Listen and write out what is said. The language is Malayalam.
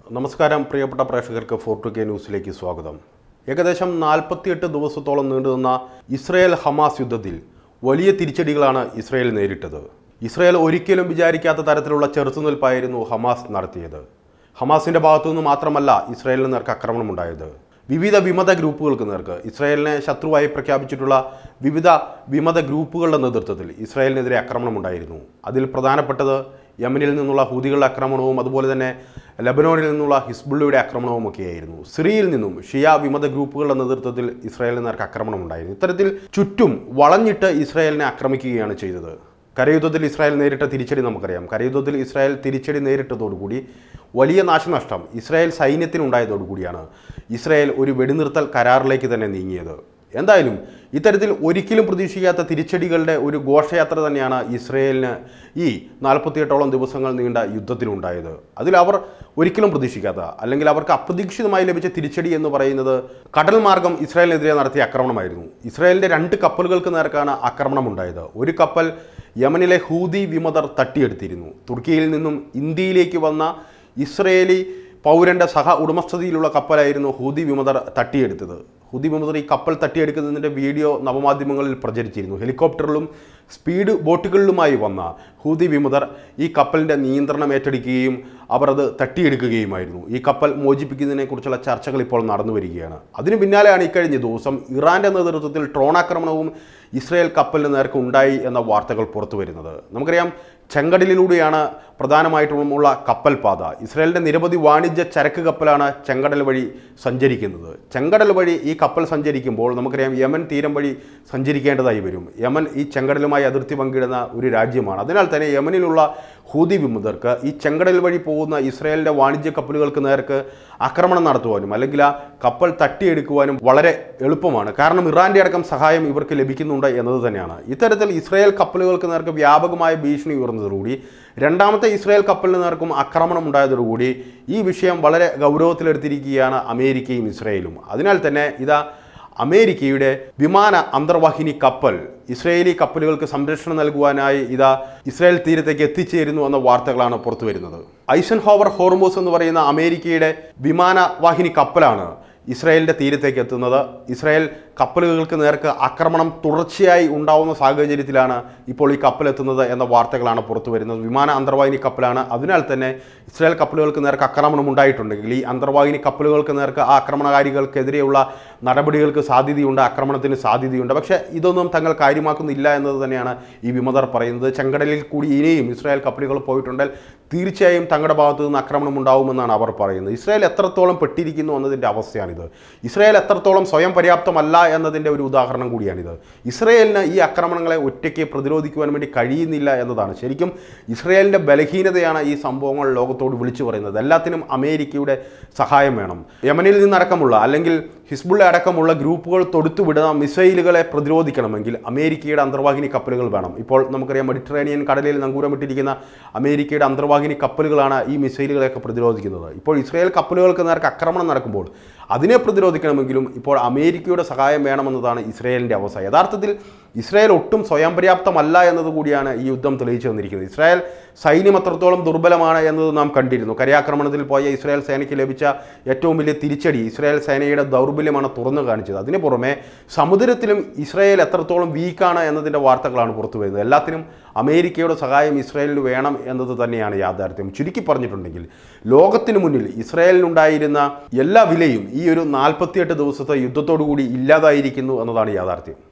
നമസ്കാരം പ്രിയപ്പെട്ട പ്രേക്ഷകർക്ക് ഫോർട്ടു കെ ന്യൂസിലേക്ക് സ്വാഗതം ഏകദേശം നാൽപ്പത്തിയെട്ട് ദിവസത്തോളം നീണ്ടുനിന്ന ഇസ്രയേൽ ഹമാസ് യുദ്ധത്തിൽ വലിയ തിരിച്ചടികളാണ് ഇസ്രയേൽ നേരിട്ടത് ഇസ്രയേൽ ഒരിക്കലും വിചാരിക്കാത്ത തരത്തിലുള്ള ചെറുത്തുനിൽപ്പായിരുന്നു ഹമാസ് നടത്തിയത് ഹമാസിന്റെ ഭാഗത്തു നിന്ന് മാത്രമല്ല ഇസ്രയേലിന് നേർക്ക് ആക്രമണമുണ്ടായത് വിവിധ വിമത ഗ്രൂപ്പുകൾക്ക് നേർക്ക് ഇസ്രായേലിനെ ശത്രുവായി പ്രഖ്യാപിച്ചിട്ടുള്ള വിവിധ വിമത ഗ്രൂപ്പുകളുടെ നേതൃത്വത്തിൽ ഇസ്രായേലിനെതിരെ ആക്രമണമുണ്ടായിരുന്നു അതിൽ പ്രധാനപ്പെട്ടത് യമനിൽ നിന്നുള്ള ഹൂതികളുടെ ആക്രമണവും അതുപോലെ തന്നെ ലബനോനിൽ നിന്നുള്ള ഹിസ്ബുള്ളയുടെ ആക്രമണവും ഒക്കെയായിരുന്നു സിറിയയിൽ നിന്നും ഷിയ വിമത ഗ്രൂപ്പുകളുടെ നേതൃത്വത്തിൽ ഇസ്രായേലിന് നേർക്ക് ആക്രമണമുണ്ടായിരുന്നു ഇത്തരത്തിൽ ചുറ്റും വളഞ്ഞിട്ട് ഇസ്രായേലിനെ ആക്രമിക്കുകയാണ് ചെയ്തത് കരയുദ്ധത്തിൽ ഇസ്രായേൽ നേരിട്ട തിരിച്ചടി നമുക്കറിയാം കരയുദ്ധത്തിൽ ഇസ്രായേൽ തിരിച്ചടി നേരിട്ടതോടുകൂടി വലിയ നാശനഷ്ടം ഇസ്രായേൽ സൈന്യത്തിനുണ്ടായതോടുകൂടിയാണ് ഇസ്രായേൽ ഒരു വെടിനിർത്തൽ കരാറിലേക്ക് തന്നെ നീങ്ങിയത് എന്തായാലും ഇത്തരത്തിൽ ഒരിക്കലും പ്രതീക്ഷിക്കാത്ത തിരിച്ചടികളുടെ ഒരു ഘോഷയാത്ര തന്നെയാണ് ഇസ്രയേലിന് ഈ നാൽപ്പത്തിയെട്ടോളം ദിവസങ്ങൾ നീണ്ട യുദ്ധത്തിലുണ്ടായത് അതിൽ അവർ ഒരിക്കലും പ്രതീക്ഷിക്കാത്ത അല്ലെങ്കിൽ അവർക്ക് അപ്രതീക്ഷിതമായി ലഭിച്ച തിരിച്ചടി എന്ന് പറയുന്നത് കടൽ മാർഗം ഇസ്രായേലിനെതിരെ നടത്തിയ ആക്രമണമായിരുന്നു ഇസ്രായേലിൻ്റെ രണ്ട് കപ്പലുകൾക്ക് നേർക്കാണ് ആക്രമണം ഉണ്ടായത് ഒരു കപ്പൽ യമനിലെ ഹൂതി വിമതർ തട്ടിയെടുത്തിരുന്നു തുർക്കിയിൽ നിന്നും ഇന്ത്യയിലേക്ക് വന്ന ഇസ്രയേലി പൗരൻ്റെ സഹ ഉടമസ്ഥതയിലുള്ള കപ്പലായിരുന്നു ഹൂതി വിമതർ തട്ടിയെടുത്തത് ഹൂതി വിമതർ ഈ കപ്പൽ തട്ടിയെടുക്കുന്നതിൻ്റെ വീഡിയോ നവമാധ്യമങ്ങളിൽ പ്രചരിച്ചിരുന്നു ഹെലികോപ്റ്ററിലും സ്പീഡ് ബോട്ടുകളിലുമായി വന്ന ഹൂതി വിമതർ ഈ കപ്പലിൻ്റെ നിയന്ത്രണം ഏറ്റെടുക്കുകയും അവർ അത് തട്ടിയെടുക്കുകയുമായിരുന്നു ഈ കപ്പൽ മോചിപ്പിക്കുന്നതിനെക്കുറിച്ചുള്ള ചർച്ചകൾ ഇപ്പോൾ നടന്നു വരികയാണ് അതിന് പിന്നാലെയാണ് ഇക്കഴിഞ്ഞ ദിവസം ഇറാൻ്റെ നേതൃത്വത്തിൽ ഡ്രോൺ ആക്രമണവും ഇസ്രായേൽ കപ്പലിന് നേർക്ക് ഉണ്ടായി എന്ന വാർത്തകൾ പുറത്തു വരുന്നത് നമുക്കറിയാം ചെങ്കടലിലൂടെയാണ് പ്രധാനമായിട്ടുമുള്ള കപ്പൽ പാത ഇസ്രായേലിൻ്റെ നിരവധി വാണിജ്യ ചരക്ക് കപ്പലാണ് ചെങ്കടൽ വഴി സഞ്ചരിക്കുന്നത് ചെങ്കടൽ വഴി ഈ കപ്പൽ സഞ്ചരിക്കുമ്പോൾ നമുക്കറിയാം യമൻ തീരം വഴി സഞ്ചരിക്കേണ്ടതായി വരും യമൻ ഈ ചെങ്കടലുമായി അതിർത്തി പങ്കിടുന്ന ഒരു രാജ്യമാണ് അതിനാൽ തന്നെ യമനിലുള്ള ഹൂതി വിമുദർക്ക് ഈ ചെങ്കടൽ വഴി പോകുന്ന ഇസ്രായേലിൻ്റെ വാണിജ്യ കപ്പലുകൾക്ക് നേർക്ക് ആക്രമണം നടത്തുവാനും അല്ലെങ്കിൽ ആ കപ്പൽ തട്ടിയെടുക്കുവാനും വളരെ എളുപ്പമാണ് കാരണം ഇറാൻ്റെ അടക്കം സഹായം ഇവർക്ക് ലഭിക്കുന്നുണ്ട് എന്നത് തന്നെയാണ് ഇത്തരത്തിൽ ഇസ്രായേൽ കപ്പലുകൾക്ക് നേർക്ക് വ്യാപകമായ ഭീഷണി ഉയർന്നതോടുകൂടി രണ്ടാമത്തെ ഇസ്രായേൽ കപ്പലിന് നേർക്കും ആക്രമണം ഉണ്ടായതോടുകൂടി ഈ വിഷയം വളരെ ഗൗരവത്തിലെടുത്തിരിക്കുകയാണ് അമേരിക്കയും ഇസ്രായേലും അതിനാൽ തന്നെ ഇതാ അമേരിക്കയുടെ വിമാന അന്തർവാഹിനി കപ്പൽ ഇസ്രയേലി കപ്പലുകൾക്ക് സംരക്ഷണം നൽകുവാനായി ഇതാ ഇസ്രായേൽ തീരത്തേക്ക് എത്തിച്ചേരുന്നു എന്ന വാർത്തകളാണ് പുറത്തു വരുന്നത് ഐസൻ ഹോവർ ഹോർമോസ് എന്ന് പറയുന്ന അമേരിക്കയുടെ വിമാനവാഹിനി കപ്പലാണ് ഇസ്രായേലിൻ്റെ തീരത്തേക്ക് എത്തുന്നത് ഇസ്രായേൽ കപ്പലുകൾക്ക് നേർക്ക് ആക്രമണം തുടർച്ചയായി ഉണ്ടാവുന്ന സാഹചര്യത്തിലാണ് ഇപ്പോൾ ഈ കപ്പൽ എത്തുന്നത് എന്ന വാർത്തകളാണ് പുറത്തു വരുന്നത് വിമാന അന്തർവാഹിനി കപ്പലാണ് അതിനാൽ തന്നെ ഇസ്രായേൽ കപ്പലുകൾക്ക് നേർക്ക് ആക്രമണം ഉണ്ടായിട്ടുണ്ടെങ്കിൽ ഈ അന്തർവാഹിനി കപ്പലുകൾക്ക് നേർക്ക് ആ ആക്രമണകാരികൾക്കെതിരെയുള്ള നടപടികൾക്ക് സാധ്യതയുണ്ട് ആക്രമണത്തിന് സാധ്യതയുണ്ട് പക്ഷേ ഇതൊന്നും തങ്ങൾ കാര്യമാക്കുന്നില്ല എന്നത് തന്നെയാണ് ഈ വിമതർ പറയുന്നത് ചെങ്കടലിൽ കൂടി ഇനിയും ഇസ്രായേൽ കപ്പലുകൾ പോയിട്ടുണ്ടെങ്കിൽ തീർച്ചയായും തങ്ങളുടെ ഭാഗത്തു നിന്ന് ആക്രമണം ഉണ്ടാവുമെന്നാണ് അവർ പറയുന്നത് ഇസ്രായേൽ എത്രത്തോളം പെട്ടിരിക്കുന്നു എന്നതിൻ്റെ അവസ്ഥയാണിത് ഇസ്രായേൽ എത്രത്തോളം സ്വയം പര്യാപ്തമല്ല എന്നതിൻ്റെ ഒരു ഉദാഹരണം കൂടിയാണിത് ഇസ്രായേലിന് ഈ ആക്രമണങ്ങളെ ഒറ്റയ്ക്ക് പ്രതിരോധിക്കുവാൻ വേണ്ടി കഴിയുന്നില്ല എന്നതാണ് ശരിക്കും ഇസ്രായേലിൻ്റെ ബലഹീനതയാണ് ഈ സംഭവങ്ങൾ ലോകത്തോട് വിളിച്ചു പറയുന്നത് എല്ലാത്തിനും അമേരിക്കയുടെ സഹായം വേണം യമനിൽ നിന്നടക്കമുള്ള അല്ലെങ്കിൽ ഹിസ്ബുള്ള അടക്കമുള്ള ഗ്രൂപ്പുകൾ തൊടുത്തുവിടുന്ന മിസൈലുകളെ പ്രതിരോധിക്കണമെങ്കിൽ അമേരിക്കയുടെ അന്തർവാഹിനി കപ്പലുകൾ വേണം ഇപ്പോൾ നമുക്കറിയാം മെഡിറ്ററേനിയൻ കടലിൽ നങ്കൂരമിട്ടിരിക്കുന്ന അമേരിക്കയുടെ അന്തർവാഹിനി കപ്പലുകളാണ് ഈ മിസൈലുകളെയൊക്കെ പ്രതിരോധിക്കുന്നത് ഇപ്പോൾ ഇസ്രായേൽ കപ്പലുകൾക്ക് നേർക്ക് ആക്രമണം നടക്കുമ്പോൾ അതിനെ പ്രതിരോധിക്കണമെങ്കിലും ഇപ്പോൾ അമേരിക്കയുടെ സഹായം വേണമെന്നതാണ് ഇസ്രായേലിൻ്റെ അവസ്ഥ യഥാർത്ഥത്തിൽ ഇസ്രായേൽ ഒട്ടും സ്വയം പര്യാപ്തമല്ല എന്നതുകൂടിയാണ് ഈ യുദ്ധം തെളിയിച്ചു തന്നിരിക്കുന്നത് ഇസ്രായേൽ സൈന്യം എത്രത്തോളം ദുർബലമാണ് എന്നത് നാം കണ്ടിരുന്നു കരയാക്രമണത്തിൽ പോയ ഇസ്രായേൽ സേനയ്ക്ക് ലഭിച്ച ഏറ്റവും വലിയ തിരിച്ചടി ഇസ്രായേൽ സേനയുടെ ദൗർബല്യമാണ് തുറന്നു കാണിച്ചത് അതിന് പുറമെ സമുദ്രത്തിലും ഇസ്രായേൽ എത്രത്തോളം വീക്കാണ് എന്നതിൻ്റെ വാർത്തകളാണ് പുറത്തു വരുന്നത് എല്ലാത്തിനും അമേരിക്കയുടെ സഹായം ഇസ്രായേലിന് വേണം എന്നത് തന്നെയാണ് യാഥാർത്ഥ്യം ചുരുക്കി പറഞ്ഞിട്ടുണ്ടെങ്കിൽ ലോകത്തിന് മുന്നിൽ ഇസ്രായേലിനുണ്ടായിരുന്ന എല്ലാ വിലയും ഈ ഒരു നാൽപ്പത്തിയെട്ട് ദിവസത്തെ യുദ്ധത്തോടു കൂടി ഇല്ലാതായിരിക്കുന്നു എന്നതാണ് യാഥാർത്ഥ്യം